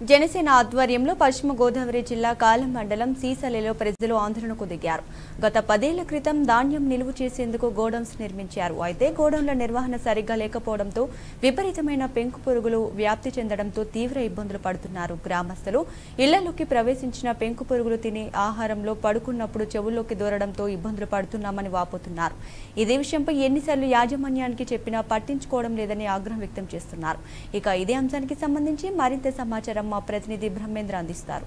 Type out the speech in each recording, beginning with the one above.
జనసేన ఆధ్వర్యంలో పశ్చిమ గోదావరి జిల్లా కాలం మండలం సీసలలో ప్రజలు ఆందోళనకు దిగారు గత పదేళ్ల క్రితం ధాన్యం నిలువ చేసేందుకు గోడౌన్స్ నిర్మించారు అయితే గోడౌన్ల నిర్వహణ సరిగ్గా లేకపోవడంతో విపరీతమైన పెంకు పురుగులు వ్యాప్తి చెందడంతో తీవ్ర ఇబ్బందులు పడుతున్నారు గ్రామస్తులు ఇళ్లలోకి ప్రవేశించిన పెంకు పురుగులు తిని ఆహారంలో పడుకున్నప్పుడు చెవుల్లోకి దూరడంతో ఇబ్బందులు పడుతున్నామని వాపోతున్నారు ఇదే విషయంపై ఎన్నిసార్లు యాజమాన్యానికి చెప్పినా పట్టించుకోవడం లేదని ఆగ్రహం వ్యక్తం చేస్తున్నారు ఇక ఇదే అంశానికి సంబంధించి మరింత సమాచారం మా ప్రతినిధి బ్రహ్మేంద్ర అందిస్తారు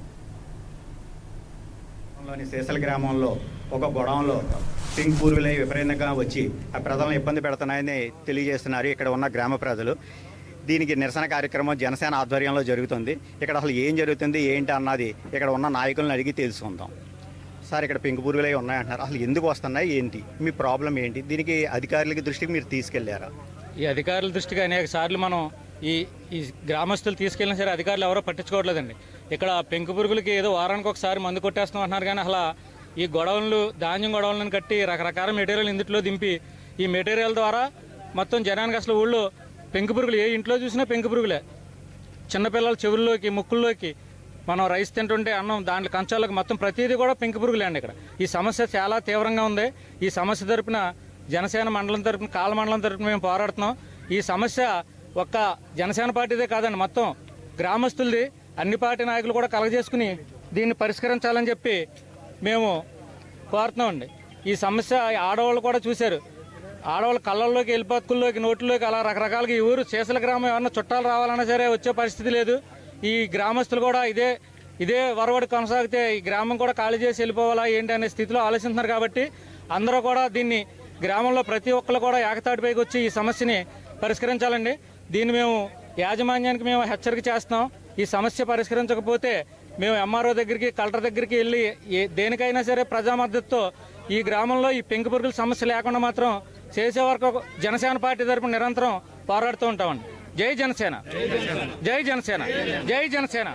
లోని శేషల గ్రామంలో ఒక గొడవంలో పింక్ పూర్వులై విపరీతంగా వచ్చి ఆ ప్రజలను ఇబ్బంది పెడుతున్నాయని తెలియజేస్తున్నారు ఇక్కడ ఉన్న గ్రామ ప్రజలు దీనికి నిరసన కార్యక్రమం జనసేన ఆధ్వర్యంలో జరుగుతుంది ఇక్కడ అసలు ఏం జరుగుతుంది ఏంటి అన్నది ఇక్కడ ఉన్న నాయకులను అడిగి తెలుసుకుందాం సార్ ఇక్కడ పెంకు పురుగులై ఉన్నాయంటున్నారు అసలు ఎందుకు వస్తున్నాయి ఏంటి మీ ప్రాబ్లం ఏంటి దీనికి అధికారులకి దృష్టికి మీరు తీసుకెళ్లారా ఈ అధికారుల దృష్టికి అనేక సార్లు మనం ఈ ఈ గ్రామస్తులు తీసుకెళ్ళినా సరే అధికారులు ఎవరో పట్టించుకోవట్లేదండి ఇక్కడ పెంకు పురుగులకి ఏదో వారానికి ఒకసారి మందు కొట్టేస్తాం అంటున్నారు కానీ అసలు ఈ గొడవలు ధాన్యం గొడవలను కట్టి రకరకాల మెటీరియల్ ఇందులో దింపి ఈ మెటీరియల్ ద్వారా మొత్తం జనానికి అసలు ఊళ్ళో పెంకు పురుగులు ఏ ఇంట్లో చూసినా పెంకు పురుగులే చిన్నపిల్లల చెవుల్లోకి ముక్కుల్లోకి మనం రైస్ తింటుంటే అన్నం దాంట్లో కంచాలకు మొత్తం ప్రతిదీ కూడా పెంకు పురుగులే అండి ఇక్కడ ఈ సమస్య చాలా తీవ్రంగా ఉంది ఈ సమస్య తరపున జనసేన మండలం తరపున కాల మండలం తరపున మేము పోరాడుతున్నాం ఈ సమస్య ఒక్క జనసేన పార్టీదే కాదండి మొత్తం గ్రామస్తులది అన్ని పార్టీ నాయకులు కూడా కలగజేసుకుని దీన్ని పరిష్కరించాలని చెప్పి మేము కోరుతున్నామండి ఈ సమస్య ఆడవాళ్ళు కూడా చూశారు ఆడవాళ్ళ కళ్ళల్లోకి ఎలిపక్కుల్లోకి నోట్లోకి అలా రకరకాలుగా ఈ ఊరు శేషల గ్రామం ఏమన్నా చుట్టాలు రావాలన్నా సరే వచ్చే పరిస్థితి లేదు ఈ గ్రామస్తులు కూడా ఇదే ఇదే వరవడి కొనసాగితే ఈ గ్రామం కూడా ఖాళీ చేసి వెళ్ళిపోవాలా ఏంటి అనే స్థితిలో ఆలోచిస్తున్నారు కాబట్టి అందరూ కూడా దీన్ని గ్రామంలో ప్రతి ఒక్కరు కూడా ఏకతాటిపైకి వచ్చి ఈ సమస్యని పరిష్కరించాలండి దీన్ని మేము యాజమాన్యానికి మేము హెచ్చరిక చేస్తున్నాం ఈ సమస్య పరిష్కరించకపోతే మేము ఎంఆర్ఓ దగ్గరికి కలెక్టర్ దగ్గరికి వెళ్ళి ఏ- దేనికైనా సరే ప్రజా మద్దతుతో ఈ గ్రామంలో ఈ పెంకు పురుగుల సమస్య లేకుండా మాత్రం చేసే వరకు జనసేన పార్టీ తరపున నిరంతరం పోరాడుతూ ఉంటామండి జై జనసేన జై జనసేన జై జనసేన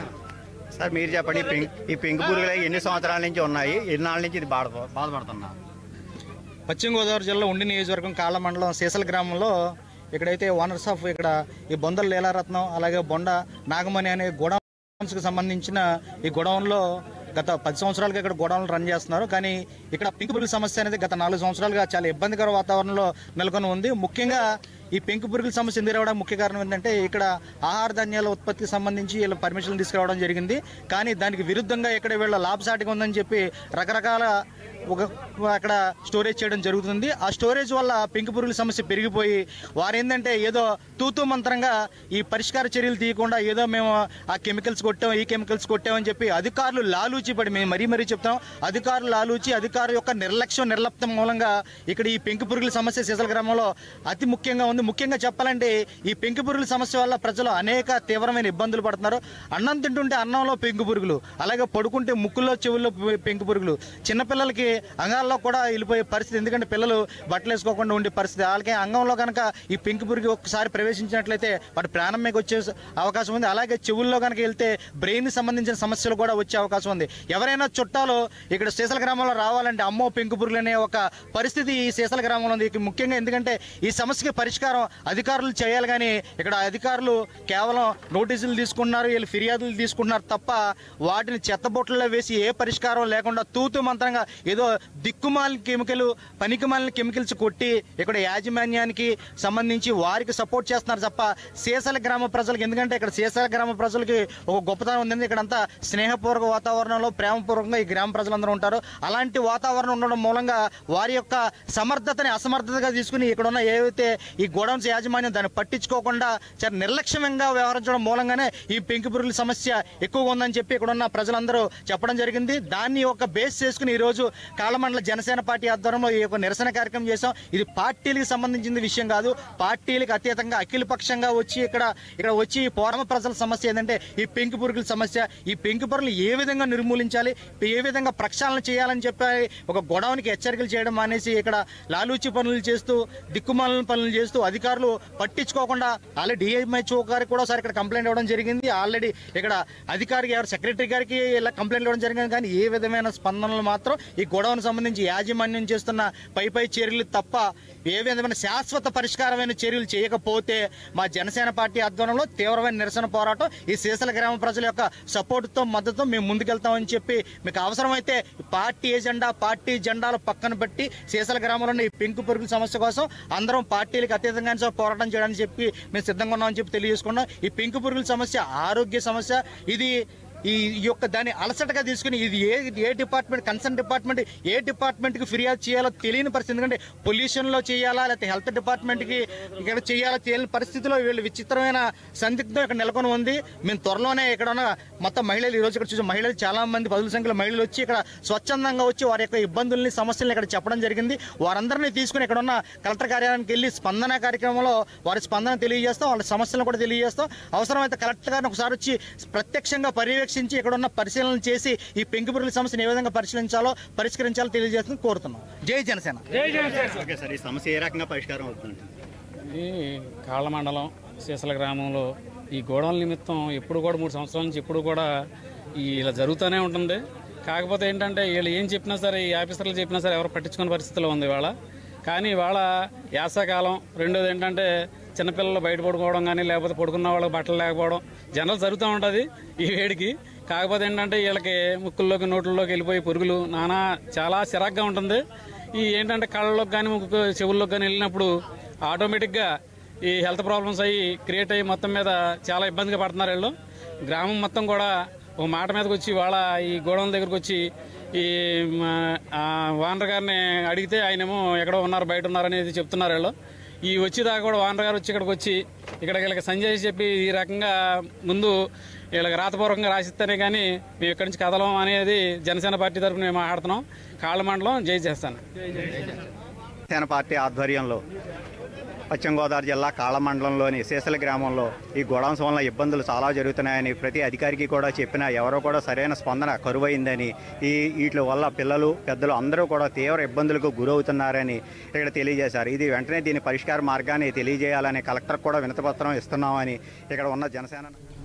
సార్ మీరు చెప్పండి ఈ పెంక్ ఈ పెంకు పురుగులై ఎన్ని సంవత్సరాల నుంచి ఉన్నాయి ఎన్నాళ్ళ నుంచి ఇది బాధ బాధపడుతున్నా పశ్చిమ గోదావరి జిల్లా ఉండి నియోజకవర్గం కాళ్ళ మండలం సీసల గ్రామంలో ఇక్కడైతే ఓనర్స్ ఆఫ్ ఇక్కడ ఈ బొందల లీలారత్నం అలాగే బొండ నాగమణి అనే గోడౌన్స్కి సంబంధించిన ఈ గోడౌన్లో గత పది సంవత్సరాలుగా ఇక్కడ గోడౌన్లు రన్ చేస్తున్నారు కానీ ఇక్కడ పింక్ పురుగుల సమస్య అనేది గత నాలుగు సంవత్సరాలుగా చాలా ఇబ్బందికర వాతావరణంలో నెలకొని ఉంది ముఖ్యంగా ఈ పెంకు పురుగుల సమస్య ఎదురవడానికి ముఖ్య కారణం ఏంటంటే ఇక్కడ ఆహార ధాన్యాల ఉత్పత్తికి సంబంధించి వీళ్ళు పర్మిషన్లు తీసుకురావడం జరిగింది కానీ దానికి విరుద్ధంగా ఇక్కడ వీళ్ళ లాభసాటిగా ఉందని చెప్పి రకరకాల ఒక అక్కడ స్టోరేజ్ చేయడం జరుగుతుంది ఆ స్టోరేజ్ వల్ల పెంకు పురుగుల సమస్య పెరిగిపోయి వారు ఏంటంటే ఏదో తూతూ మంత్రంగా ఈ పరిష్కార చర్యలు తీయకుండా ఏదో మేము ఆ కెమికల్స్ కొట్టాం ఈ కెమికల్స్ కొట్టామని చెప్పి అధికారులు లాలూచి పడి మేము మరీ మరీ చెప్తాం అధికారులు లాలూచి అధికారుల యొక్క నిర్లక్ష్యం నిర్లప్తం మూలంగా ఇక్కడ ఈ పెంకు పురుగుల సమస్య సీసల గ్రామంలో అతి ముఖ్యంగా ఉంది ముఖ్యంగా చెప్పాలంటే ఈ పెంకు పురుగుల సమస్య వల్ల ప్రజలు అనేక తీవ్రమైన ఇబ్బందులు పడుతున్నారు అన్నం తింటుంటే అన్నంలో పెంకు పురుగులు అలాగే పడుకుంటే ముక్కుల్లో చెవుల్లో పె- పెంకు పురుగులు చిన్నపిల్లలకి అంగాల్లో కూడా వెళ్ళిపోయే పరిస్థితి ఎందుకంటే పిల్లలు బట్టలు వేసుకోకుండా ఉండే పరిస్థితి వాళ్ళకి అంగంలో కనుక ఈ పెంకు పురుగు ఒక్కసారి ప్రవేశించినట్లయితే వాటి ప్రాణం మీకు వచ్చే అవకాశం ఉంది అలాగే చెవుల్లో కనుక వెళ్తే బ్రెయిన్ సంబంధించిన సమస్యలు కూడా వచ్చే అవకాశం ఉంది ఎవరైనా చుట్టాలు ఇక్కడ శీసల గ్రామంలో రావాలంటే అమ్మో పెంకు పురుగులు అనే ఒక పరిస్థితి ఈ శీసల గ్రామంలో ఉంది ఇక ముఖ్యంగా ఎందుకంటే ఈ సమస్యకి పరిష్కారం అధికారులు చేయాలి కానీ ఇక్కడ అధికారులు కేవలం నోటీసులు తీసుకున్నారు వీళ్ళు ఫిర్యాదులు తీసుకుంటున్నారు తప్ప వాటిని చెత్తబొట్లలో వేసి ఏ పరిష్కారం లేకుండా తూతు మంత్రంగా ఏదో దిక్కుమాలిన కెమికల్ పనికిమాలిన కెమికల్స్ కొట్టి ఇక్కడ యాజమాన్యానికి సంబంధించి వారికి సపోర్ట్ చేస్తున్నారు తప్ప శేషల గ్రామ ప్రజలకు ఎందుకంటే ఇక్కడ శేషల గ్రామ ప్రజలకి ఒక గొప్పతనం ఉంది ఇక్కడ అంతా స్నేహపూర్వక వాతావరణంలో ప్రేమపూర్వకంగా ఈ గ్రామ ప్రజలందరూ ఉంటారు అలాంటి వాతావరణం ఉండడం మూలంగా వారి యొక్క సమర్థతని అసమర్థతగా తీసుకుని ఇక్కడ ఉన్న ఏవైతే ఈ గోడౌన్స్ యాజమాన్యం దాన్ని పట్టించుకోకుండా చాలా నిర్లక్ష్యంగా వ్యవహరించడం మూలంగానే ఈ పెంకు పురుగుల సమస్య ఎక్కువగా ఉందని చెప్పి ఇక్కడ ఉన్న ప్రజలందరూ చెప్పడం జరిగింది దాన్ని ఒక బేస్ చేసుకుని ఈ రోజు కాలమండల జనసేన పార్టీ ఆధ్వర్యంలో ఈ యొక్క నిరసన కార్యక్రమం చేశాం ఇది పార్టీలకు సంబంధించిన విషయం కాదు పార్టీలకు అతీతంగా అఖిల పక్షంగా వచ్చి ఇక్కడ ఇక్కడ వచ్చి ఈ పోరమ ప్రజల సమస్య ఏంటంటే ఈ పెంకు పురుగుల సమస్య ఈ పెంకు పురుగులు ఏ విధంగా నిర్మూలించాలి ఏ విధంగా ప్రక్షాళన చేయాలని చెప్పి ఒక గొడవనికి హెచ్చరికలు చేయడం మానేసి ఇక్కడ లాలూచి పనులు చేస్తూ దిక్కుమాలిన పనులు చేస్తూ అధికారులు పట్టించుకోకుండా ఆల్రెడీ డిఎంహెచ్ఓ గారికి కూడా ఒకసారి ఇక్కడ కంప్లైంట్ ఇవ్వడం జరిగింది ఆల్రెడీ ఇక్కడ అధికారికి ఎవరు సెక్రటరీ గారికి ఇలా కంప్లైంట్ ఇవ్వడం జరిగింది కానీ ఏ విధమైన స్పందనలు మాత్రం ఈ గొడవను సంబంధించి యాజమాన్యం చేస్తున్న పై పై చర్యలు తప్ప ఏ విధమైన శాశ్వత పరిష్కారమైన చర్యలు చేయకపోతే మా జనసేన పార్టీ ఆధ్వర్యంలో తీవ్రమైన నిరసన పోరాటం ఈ సీసల గ్రామ ప్రజల యొక్క సపోర్టుతో మద్దతుతో మేము ముందుకెళ్తామని చెప్పి మీకు అవసరమైతే పార్టీ ఎజెండా పార్టీ జెండాలు పక్కన పెట్టి సీసల గ్రామంలో ఈ పెంకు పురుగుల సమస్య కోసం అందరం పార్టీలకు అతీతంగా పోరాటం చేయడానికి చెప్పి మేము సిద్ధంగా ఉన్నామని చెప్పి తెలియజేసుకున్నాం ఈ పెంకు పురుగుల సమస్య ఆరోగ్య సమస్య ఇది ఈ యొక్క దాన్ని అలసటగా తీసుకుని ఇది ఏ ఏ డిపార్ట్మెంట్ కన్సర్న్ డిపార్ట్మెంట్ ఏ డిపార్ట్మెంట్కి ఫిర్యాదు చేయాలో తెలియని పరిస్థితి ఎందుకంటే పొల్యూషన్లో చేయాలా లేకపోతే హెల్త్ డిపార్ట్మెంట్కి ఇక్కడ చేయాలో తెలియని పరిస్థితిలో వీళ్ళు విచిత్రమైన సందిగ్ధం ఇక్కడ నెలకొని ఉంది మేము త్వరలోనే ఇక్కడ ఉన్న మొత్తం మహిళలు ఈ రోజు ఇక్కడ చూసే మహిళలు చాలా మంది పదుల సంఖ్యలో మహిళలు వచ్చి ఇక్కడ స్వచ్ఛందంగా వచ్చి వారి యొక్క ఇబ్బందుల్ని సమస్యల్ని ఇక్కడ చెప్పడం జరిగింది వారందరినీ తీసుకుని ఇక్కడ ఉన్న కలెక్టర్ కార్యాలయానికి వెళ్ళి స్పందన కార్యక్రమంలో వారి స్పందన తెలియజేస్తాం వాళ్ళ సమస్యలను కూడా తెలియజేస్తాం అవసరమైతే కలెక్టర్ గారిని ఒకసారి వచ్చి ప్రత్యక్షంగా పర్యవేక్షించి ఇక్కడ ఉన్న పరిశీలన చేసి ఈ పెంకుపురుగుల సమస్యను ఏ విధంగా పరిశీలించాలో పరిష్కరించాలో తెలియజేస్తుంది కోరుతున్నాం జై జనసేన ఓకే సార్ ఈ సమస్య ఏ రకంగా పరిష్కారం అవుతుంది ఈ కాళ్ళ మండలం సీసల గ్రామంలో ఈ గోడౌన్ నిమిత్తం ఎప్పుడు కూడా మూడు సంవత్సరాల నుంచి ఎప్పుడు కూడా ఈ ఇలా జరుగుతూనే ఉంటుంది కాకపోతే ఏంటంటే వీళ్ళు ఏం చెప్పినా సరే ఈ ఆఫీసర్లు చెప్పినా సరే ఎవరు పట్టించుకునే పరిస్థితిలో ఉంది ఇవాళ కానీ ఇవాళ యాసకాలం రెండోది ఏంటంటే చిన్నపిల్లలు బయట పడుకోవడం కానీ లేకపోతే పడుకున్న వాళ్ళకి బట్టలు లేకపోవడం జనరల్ జరుగుతూ ఉంటుంది ఈ వేడికి కాకపోతే ఏంటంటే వీళ్ళకి ముక్కుల్లోకి నోట్లలోకి వెళ్ళిపోయి పురుగులు నానా చాలా చిరాగ్గా ఉంటుంది ఈ ఏంటంటే కళ్ళలోకి కానీ ముక్కు చెవుల్లోకి కానీ వెళ్ళినప్పుడు ఆటోమేటిక్గా ఈ హెల్త్ ప్రాబ్లమ్స్ అయ్యి క్రియేట్ అయ్యి మొత్తం మీద చాలా ఇబ్బందిగా పడుతున్నారు వీళ్ళు గ్రామం మొత్తం కూడా ఒక మాట మీదకి వచ్చి వాళ్ళ ఈ గోడౌన్ దగ్గరకు వచ్చి ఈ మా, ఆ వానర్ గారిని అడిగితే ఆయనేమో ఎక్కడో ఉన్నారు బయట ఉన్నారు అనేది చెప్తున్నారు వీళ్ళు ఈ వచ్చేదాకా కూడా వానర్ గారు వచ్చి ఇక్కడికి వచ్చి ఇక్కడ వీళ్ళకి సంజయ్ చెప్పి ఈ రకంగా ముందు వీళ్ళకి రాతపూర్వకంగా రాసిస్తేనే కానీ మేము ఇక్కడి నుంచి కదలం అనేది జనసేన పార్టీ తరఫున మేము మాట్లాడుతున్నాం కాళ్ళ మండలం జై చేస్తాను జనసేన పార్టీ ఆధ్వర్యంలో పశ్చిమ గోదావరి జిల్లా కాళమండలంలోని శేషల గ్రామంలో ఈ గొడవన్స్ వలన ఇబ్బందులు చాలా జరుగుతున్నాయని ప్రతి అధికారికి కూడా చెప్పినా ఎవరో కూడా సరైన స్పందన కరువైందని ఈ వీటి వల్ల పిల్లలు పెద్దలు అందరూ కూడా తీవ్ర ఇబ్బందులకు గురవుతున్నారని ఇక్కడ తెలియజేశారు ఇది వెంటనే దీని పరిష్కార మార్గాన్ని తెలియజేయాలని కలెక్టర్ కూడా వినతిపత్రం ఇస్తున్నామని ఇక్కడ ఉన్న జనసేన